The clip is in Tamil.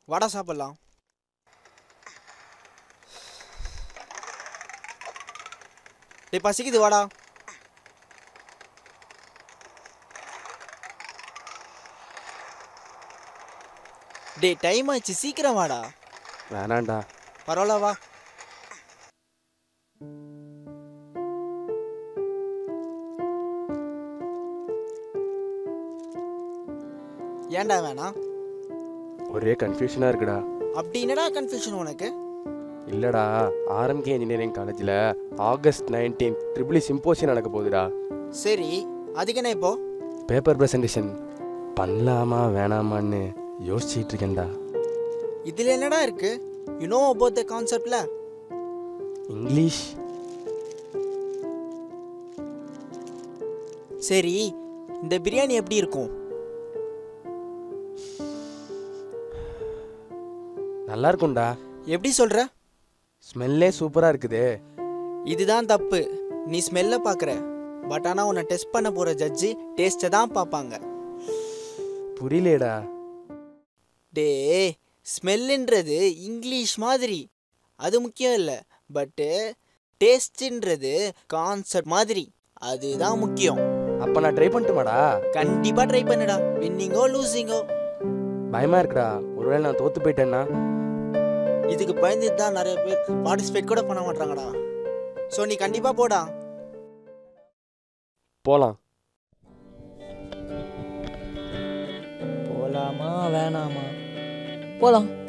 வாடா சாப்பிடலாம் டேய் பசிக்குது வாடா டேய் டைம் ஆச்சு சீக்கிரம் வாடா வேணாண்டா பரவாயில்ல வா ஏன்டா வேணாம் ஒரே கன்ஃபியூஷனாக இருக்குடா அப்படி என்னடா கன்ஃபியூஷன் உனக்கு இல்லைடா ஆர்எம்கே இன்ஜினியரிங் காலேஜில் ஆகஸ்ட் நைன்டீன் ட்ரிபிளி சிம்போசியம் நடக்க போகுதுடா சரி அதுக்கு என்ன இப்போ பேப்பர் ப்ரெசன்டேஷன் பண்ணலாமா வேணாமான்னு யோசிச்சிட்டு இருக்கேன்டா இதில் என்னடா இருக்கு யூ நோ அபவுட் த கான்செப்ட்ல இங்கிலீஷ் சரி இந்த பிரியாணி எப்படி இருக்கும் நல்லா இருக்கும்டா எப்படி சொல்ற ஸ்மெல்லே சூப்பராக இருக்குதே இதுதான் தப்பு நீ ஸ்மெல்ல பார்க்குற பட் ஆனால் உன்னை டெஸ்ட் பண்ண போகிற ஜட்ஜி டேஸ்ட்டை தான் பார்ப்பாங்க புரியலேடா டே ஸ்மெல்லுன்றது இங்கிலீஷ் மாதிரி அது முக்கியம் இல்லை பட்டு டேஸ்ட்டுன்றது கான்செப்ட் மாதிரி அதுதான் முக்கியம் அப்போ நான் ட்ரை பண்ணட்டுமாடா கண்டிப்பாக ட்ரை பண்ணுடா வின்னிங்கோ லூசிங்கோ பயமாக இருக்குடா ஒருவேளை நான் தோற்று போயிட்டேன்னா இதுக்கு பயந்துட்டு தான் நிறைய பேர் பார்ட்டிசிபேட் கூட பண்ண மாட்டாங்கடா ஸோ நீ கண்டிப்பாக போடா போகலாம் போலாமா வேணாமா போலாம்